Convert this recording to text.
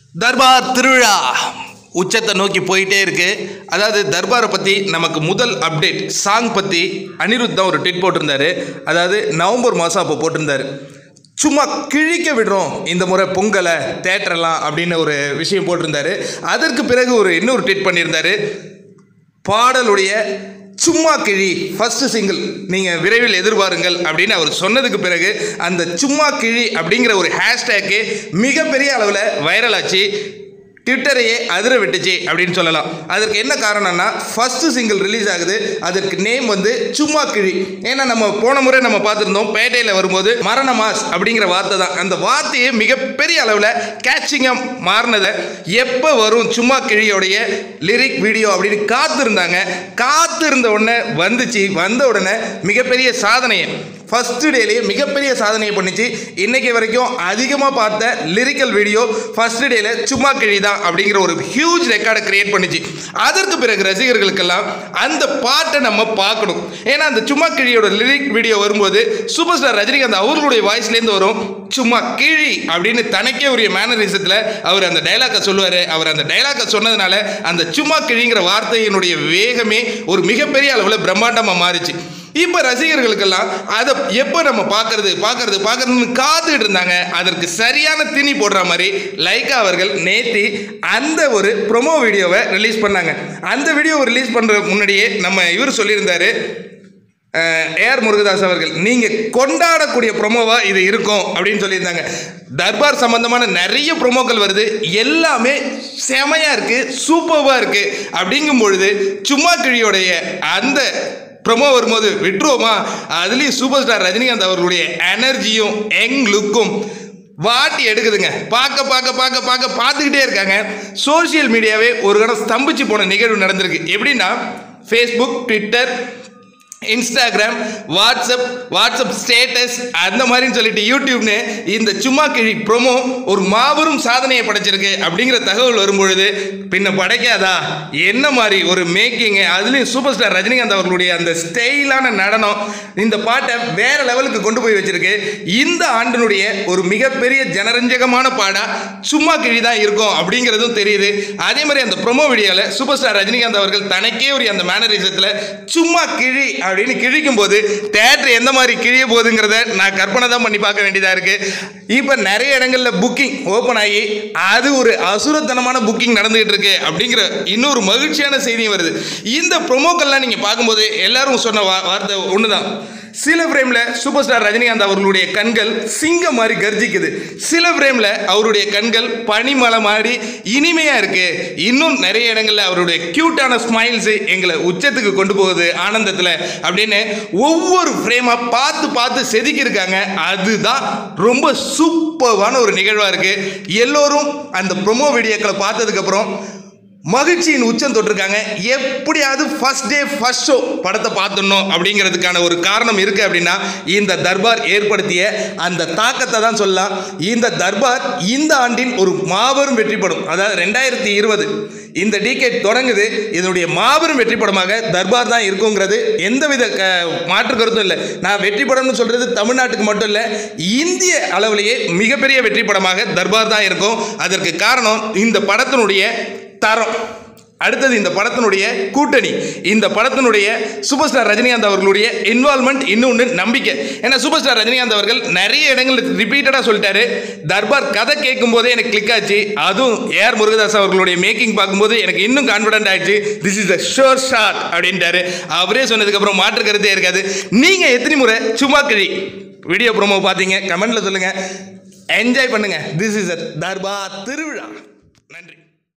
தர்பார் திருவிழா உச்சத்தை நோக்கி போயிட்டே இருக்கு அதாவது தர்பாரை பற்றி நமக்கு முதல் அப்டேட் சாங் பற்றி அனிருத் தான் ஒரு ட்வீட் போட்டிருந்தாரு அதாவது நவம்பர் மாதம் அப்போ போட்டிருந்தாரு சும்மா கிழிக்க விடுறோம் இந்த முறை பொங்கலை தேட்டரெல்லாம் அப்படின்னு ஒரு விஷயம் போட்டிருந்தாரு அதற்கு பிறகு ஒரு இன்னொரு ட்வீட் பண்ணியிருந்தாரு பாடலுடைய சும்மா கிழி ஃபர்ஸ்ட் சிங்கிள் நீங்கள் விரைவில் எதிர்பாருங்கள் அப்படின்னு அவர் சொன்னதுக்கு பிறகு அந்த சும்மா கிழி அப்படிங்கிற ஒரு ஹேஷ்டேக்கு மிகப்பெரிய அளவில் வைரல் ஆச்சு ட்விட்டரையே அதிர விட்டுச்சு அப்படின்னு சொல்லலாம் அதற்கு என்ன காரணம்னா ஃபர்ஸ்ட் சிங்கிள் ரிலீஸ் ஆகுது அதற்கு நேம் வந்து சும்மா கிழி ஏன்னா நம்ம போன முறை நம்ம பார்த்துருந்தோம் பேட்டையில் வரும்போது மரண மாஸ் அப்படிங்கிற வார்த்தை தான் அந்த வார்த்தையே மிகப்பெரிய அளவில் கேட்சிங்காக மாறினதை எப்போ வரும் சும்மா கிழியோடைய லிரிக் வீடியோ அப்படின்னு காத்திருந்தாங்க காத்திருந்த உடனே வந்துச்சு வந்த உடனே மிகப்பெரிய சாதனையை ஃபர்ஸ்ட் டேலேயே மிகப்பெரிய சாதனையை பண்ணிச்சு இன்னைக்கு வரைக்கும் அதிகமாக பார்த்த லிரிக்கல் வீடியோ ஃபர்ஸ்ட் டேல சும்மா கிழி தான் அப்படிங்கிற ஒரு ஹியூஜ் ரெக்கார்டை கிரியேட் பண்ணிச்சு அதற்கு பிறகு ரசிகர்களுக்கெல்லாம் அந்த பாட்டை நம்ம பார்க்கணும் ஏன்னா அந்த சும்மா கிழியோட லிரிக் வீடியோ வரும்போது சூப்பர் ஸ்டார் ரஜினிகாந்த் அவர்களுடைய வாய்ஸ்லேருந்து வரும் சும்மா கிழி அப்படின்னு தனக்கே உரிய மேனரிசத்தில் அவர் அந்த டைலாக்கை சொல்லுவார் அவர் அந்த டைலாக்கை சொன்னதுனால அந்த சும்மா கிழிங்கிற வார்த்தையினுடைய வேகமே ஒரு மிகப்பெரிய அளவில் பிரம்மாண்டமாக மாறிச்சு இப்போ ரசிகர்களுக்கெல்லாம் அதை எப்போ நம்ம பார்க்கறது பார்க்கறது பார்க்கறதுன்னு காத்துக்கிட்டு இருந்தாங்க அதற்கு சரியான திணி போடுற மாதிரி லைக்கா அவர்கள் நேத்தி அந்த ஒரு ப்ரொமோ வீடியோவை ரிலீஸ் பண்ணாங்க அந்த வீடியோவை ரிலீஸ் பண்ணுற முன்னாடியே நம்ம இவர் சொல்லியிருந்தாரு ஏஆர் முருகதாஸ் அவர்கள் நீங்கள் கொண்டாடக்கூடிய ப்ரொமோவாக இது இருக்கும் அப்படின்னு சொல்லியிருந்தாங்க தர்பார் சம்பந்தமான நிறைய ப்ரொமோக்கள் வருது எல்லாமே செமையாக இருக்குது சூப்பர்வாக இருக்குது அப்படிங்கும் பொழுது சும்மா கிழியோடைய அந்த ப்ரொமோ வரும்போது விட்டுருவோமா அதுலேயும் சூப்பர் ஸ்டார் ரஜினிகாந்த் அவர்களுடைய எனர்ஜியும் யங் லுக்கும் வாட்டி எடுக்குதுங்க பார்க்க பார்க்க பார்க்க பார்க்க பார்த்துக்கிட்டே இருக்காங்க சோஷியல் மீடியாவே ஒரு கணம் ஸ்தம்பிச்சு போன நிகழ்வு நடந்திருக்கு எப்படின்னா Facebook Twitter Instagram WhatsApp WhatsApp status அந்த மாதிரின்னு சொல்லிட்டு யூடியூப்னு இந்த சும்மா கிழி ப்ரோமோ ஒரு மாபெரும் சாதனையை படைச்சிருக்கு அப்படிங்கிற தகவல் வரும்பொழுது பின்ன படைக்காதா என்ன மாதிரி ஒரு மேக்கிங்கு அதுலேயும் சூப்பர் ஸ்டார் ரஜினிகாந்த் அவர்களுடைய அந்த ஸ்டைலான நடனம் இந்த பாட்டை வேற லெவலுக்கு கொண்டு போய் வச்சிருக்கு இந்த ஆண்டினுடைய ஒரு மிகப்பெரிய ஜனரஞ்சகமான பாடா சும்மா கிழி தான் இருக்கும் அப்படிங்கிறதும் தெரியுது அதே மாதிரி அந்த ப்ரொமோ வீடியோவில் சூப்பர் ஸ்டார் ரஜினிகாந்த் அவர்கள் தனக்கே ஒரு அந்த மேனரிசத்தில் சும்மா கிழி அப்படின்னு கிழிக்கும் போது தேட்டர் எந்த மாதிரி கிழிய போகுதுங்கிறத நான் கற்பனை தான் பண்ணி பார்க்க வேண்டியதாக இருக்குது இப்போ நிறைய இடங்களில் புக்கிங் ஓப்பன் ஆகி அது ஒரு அசுரத்தனமான புக்கிங் நடந்துகிட்டு இருக்கு அப்படிங்கிற இன்னொரு மகிழ்ச்சியான செய்தியும் வருது இந்த ப்ரொமோக்கள்லாம் நீங்கள் பார்க்கும்போது எல்லாரும் சொன்ன வா வார்த்தை ஒன்று தான் சில ஃப்ரேமில் சூப்பர் ஸ்டார் ரஜினிகாந்த் அவர்களுடைய கண்கள் சிங்கம் மாதிரி கர்ஜிக்குது சில ஃப்ரேமில் அவருடைய கண்கள் பனிமலை மாதிரி இனிமையாக இருக்குது இன்னும் நிறைய இடங்களில் அவருடைய க்யூட்டான ஸ்மைல்ஸு எங்களை உச்சத்துக்கு கொண்டு போகுது ஆனந்தத்தில் அப்படின்னு ஒவ்வொரு ஃப்ரேமாக பார்த்து பார்த்து செதுக்கியிருக்காங்க அதுதான் ரொம்ப சூப்பர்வான ஒரு நிகழ்வாக இருக்குது எல்லோரும் அந்த ப்ரொமோ வீடியோக்களை பார்த்ததுக்கப்புறம் மகிழ்ச்சியின் உச்சம் தொட்டிருக்காங்க எப்படியாவது ஃபர்ஸ்ட் டே ஃபர்ஸ்ட் ஷோ படத்தை பார்த்துடணும் அப்படிங்கிறதுக்கான ஒரு காரணம் இருக்குது அப்படின்னா இந்த தர்பார் ஏற்படுத்திய அந்த தாக்கத்தை தான் சொல்லலாம் இந்த தர்பார் இந்த ஆண்டின் ஒரு மாபெரும் வெற்றி படம் அதாவது ரெண்டாயிரத்தி இருபது இந்த டிகேட் தொடங்குது இதனுடைய மாபெரும் வெற்றி படமாக தர்பார் தான் இருக்குங்கிறது எந்தவித க மாற்று கருத்தும் இல்லை நான் வெற்றி படம்னு சொல்கிறது தமிழ்நாட்டுக்கு மட்டும் இல்லை இந்திய அளவிலேயே மிகப்பெரிய வெற்றி படமாக தர்பார் தான் இருக்கும் அதற்கு காரணம் இந்த படத்தினுடைய தரம் அடுத்தது இந்த படத்தினுடைய கூட்டணி இந்த படத்தினுடைய சூப்பர் ஸ்டார் ரஜினிகாந்த் அவர்களுடைய இன்வால்மெண்ட் இன்னொன்று நம்பிக்கை ஏன்னா சூப்பர் ஸ்டார் ரஜினிகாந்த் அவர்கள் நிறைய இடங்களில் ரிப்பீட்டடாக சொல்லிட்டாரு தர்பார் கதை கேட்கும் போதே எனக்கு கிளிக் ஆச்சு அதுவும் ஏஆர் முருகதாஸ் அவர்களுடைய மேக்கிங் பார்க்கும்போது எனக்கு இன்னும் கான்ஃபிடென்ட் ஆயிடுச்சு this is the sure shot அப்படின்ட்டாரு அவரே சொன்னதுக்கப்புறம் மாற்று கருத்தே இருக்காது நீங்கள் எத்தனை முறை சும்மா கிழி வீடியோ ப்ரோமோ பார்த்தீங்க கமெண்ட்டில் சொல்லுங்கள் என்ஜாய் பண்ணுங்கள் திஸ் இஸ் அ தர்பார் திருவிழா